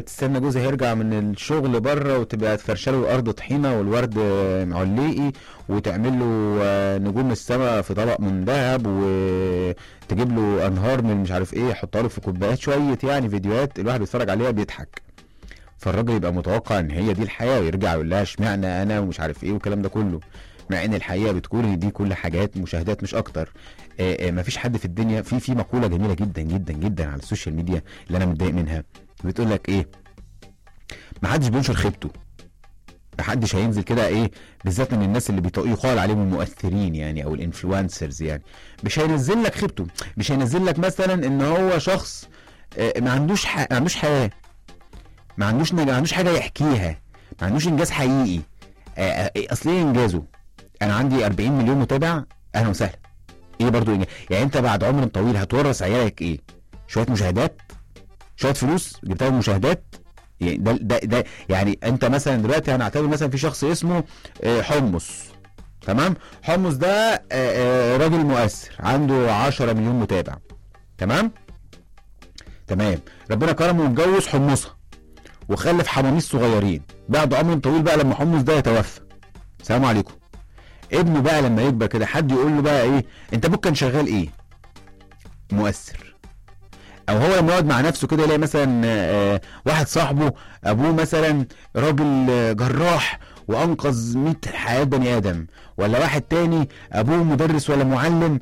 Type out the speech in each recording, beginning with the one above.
تستنى جوزها يرجع من الشغل بره وتبقى تفرش له الارض طحينه والورد آه، معلقي وتعمل له آه، نجوم السماء في طبق من ذهب وتجيب له انهار من مش عارف ايه يحطها له في كوبايات شويه يعني فيديوهات الواحد بيتفرج عليها بيضحك فالراجل يبقى متوقع ان هي دي الحياه ويرجع يقول لها اشمعنى انا ومش عارف ايه والكلام ده كله مع ان الحقيقه بتكون ان دي كل حاجات مشاهدات مش اكتر آه، آه، مفيش حد في الدنيا في في مقوله جميله جدا جدا جدا على السوشيال ميديا اللي انا متضايق منها بتقول لك ايه ما حدش بينشر خيبته ما حدش هينزل كده ايه بالذات من الناس اللي بيط- يقال عليهم المؤثرين يعني او الانفلونسرز يعني مش هينزل لك خيبته مش هينزل لك مثلا ان هو شخص آه، ما عندوش ح... ما عندوش حياه ما عندوش ما عندوش حاجه يحكيها ما عندوش انجاز حقيقي آه، آه، اصل ايه انجازه انا عندي 40 مليون متابع اهلا وسهلا ايه برضو إنجاز؟ يعني انت بعد عمر طويل هتورث عيالك ايه شويه مشاهدات شويه فلوس جبتها من مشاهدات يعني ده ده ده يعني انت مثلا دلوقتي هنعتبر مثلا في شخص اسمه آه، حمص تمام حمص ده آه، آه، راجل مؤثر عنده 10 مليون متابع تمام تمام ربنا كرمه واتجوز حمصه وخلف حماميس صغيرين بعد عمر طويل بقى لما حمص ده يتوفى السلام عليكم ابنه بقى لما يكبر كده حد يقول له بقى ايه انت ابوك كان شغال ايه مؤثر او هو لما يقعد مع نفسه كده يلاقي مثلا آه، واحد صاحبه ابوه مثلا راجل آه، جراح وانقذ 100 حياه بني ادم ولا واحد تاني ابوه مدرس ولا معلم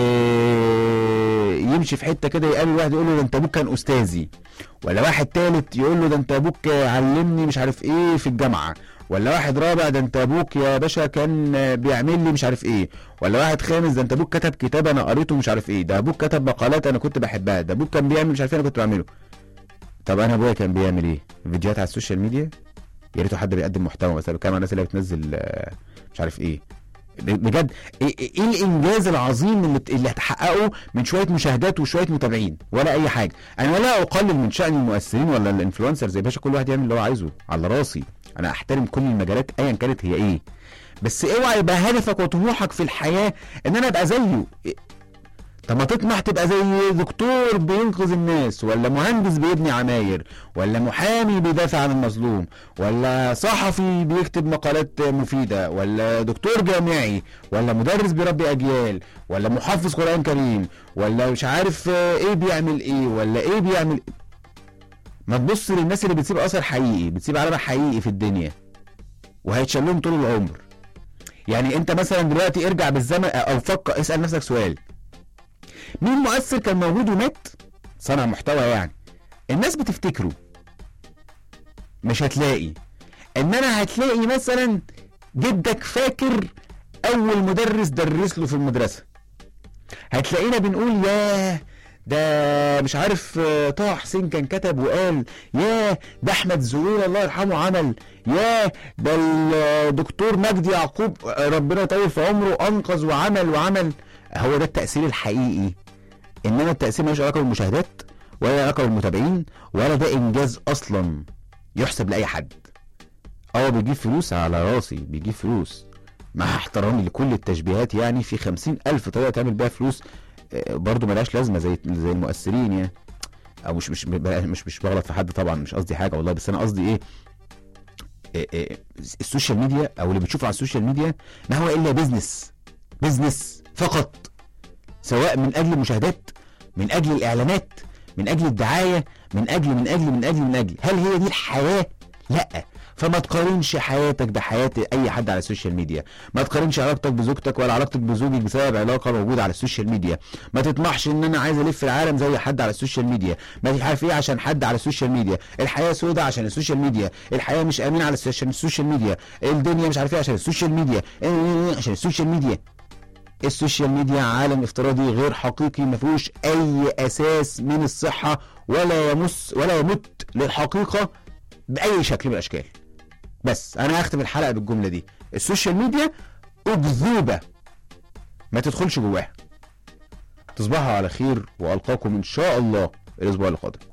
ويمشي في حته كده يقابل واحد يقول له ده انت ابوك كان استاذي ولا واحد تالت يقول له ده انت ابوك علمني مش عارف ايه في الجامعه ولا واحد رابع ده انت ابوك يا باشا كان بيعمل لي مش عارف ايه ولا واحد خامس ده انت ابوك كتب كتاب انا قريته مش عارف ايه ده ابوك كتب مقالات انا كنت بحبها ده ابوك كان بيعمل مش عارف ايه انا كنت بعمله طب انا ابويا كان بيعمل ايه فيديوهات على السوشيال ميديا يا ريته حد بيقدم محتوى مثلا بيتكلم عن الناس اللي بتنزل آه، مش عارف ايه ب- بجد ايه إيه- إيه الانجاز العظيم اللي اللي هتحققه من شويه مشاهدات وشويه متابعين ولا اي حاجه انا ولا اقلل من شان المؤثرين ولا الانفلونسرز يا باشا كل واحد يعمل اللي هو عايزه على راسي انا احترم كل المجالات ايا كانت هي ايه بس اوعى يبقى هدفك وطموحك في الحياه ان انا ابقى زيه إيه؟ طب ما تطمح تبقى زي دكتور بينقذ الناس ولا مهندس بيبني عماير ولا محامي بيدافع عن المظلوم ولا صحفي بيكتب مقالات مفيدة ولا دكتور جامعي ولا مدرس بيربي أجيال ولا محفظ قرآن كريم ولا مش عارف آه، ايه بيعمل ايه ولا ايه بيعمل ما تبص للناس اللي بتسيب أثر حقيقي بتسيب علامة حقيقي في الدنيا وهيتشال لهم طول العمر يعني انت مثلا دلوقتي ارجع بالزمن او فكر اسأل نفسك سؤال مين مؤثر كان موجود ومات صنع محتوى يعني الناس بتفتكره مش هتلاقي انما هتلاقي مثلا جدك فاكر اول مدرس درس له في المدرسه هتلاقينا بنقول ياه ده مش عارف آه، طه حسين كان كتب وقال ياه ده احمد زويل الله يرحمه عمل ياه ده الدكتور مجدي يعقوب آه، ربنا يطول في عمره انقذ وعمل وعمل هو ده التاثير الحقيقي انما التاثير ملوش علاقه بالمشاهدات ولا علاقه بالمتابعين ولا ده انجاز اصلا يحسب لاي حد اه بيجيب فلوس على راسي بيجيب فلوس مع احترامي لكل التشبيهات يعني في خمسين ألف طريقة تعمل بيها فلوس آه، برضو ملهاش لازمة زي زي المؤثرين يعني أو مش مش مش مش بغلط في حد طبعا مش قصدي حاجة والله بس أنا قصدي إيه آه، آه، السوشيال ميديا أو اللي بتشوفه على السوشيال ميديا ما هو إلا بيزنس بيزنس فقط سواء من أجل المشاهدات من أجل الإعلانات من أجل الدعاية من أجل من أجل من أجل من أجل هل هي دي الحياة؟ لأ فما تقارنش حياتك بحياة أي حد على السوشيال ميديا ما تقارنش علاقتك بزوجتك ولا علاقتك بزوجك بسبب علاقة موجودة على السوشيال ميديا ما تطمحش ان انا عايز الف العالم زي حد على السوشيال ميديا ما مش عارف ايه عشان حد على السوشيال ميديا الحياة سودة عشان السوشيال ميديا الحياة مش امنة على الس- عشان السوشيال ميديا الدنيا مش عارف ايه عشان السوشيال ميديا إيه عشان السوشيال ميديا السوشيال ميديا عالم افتراضي غير حقيقي ما فيهوش اي اساس من الصحه ولا يمس ولا يمت للحقيقه باي شكل من الاشكال بس انا هختم الحلقه بالجمله دي السوشيال ميديا اكذوبه ما تدخلش جواها تصبحوا على خير والقاكم ان شاء الله الاسبوع القادم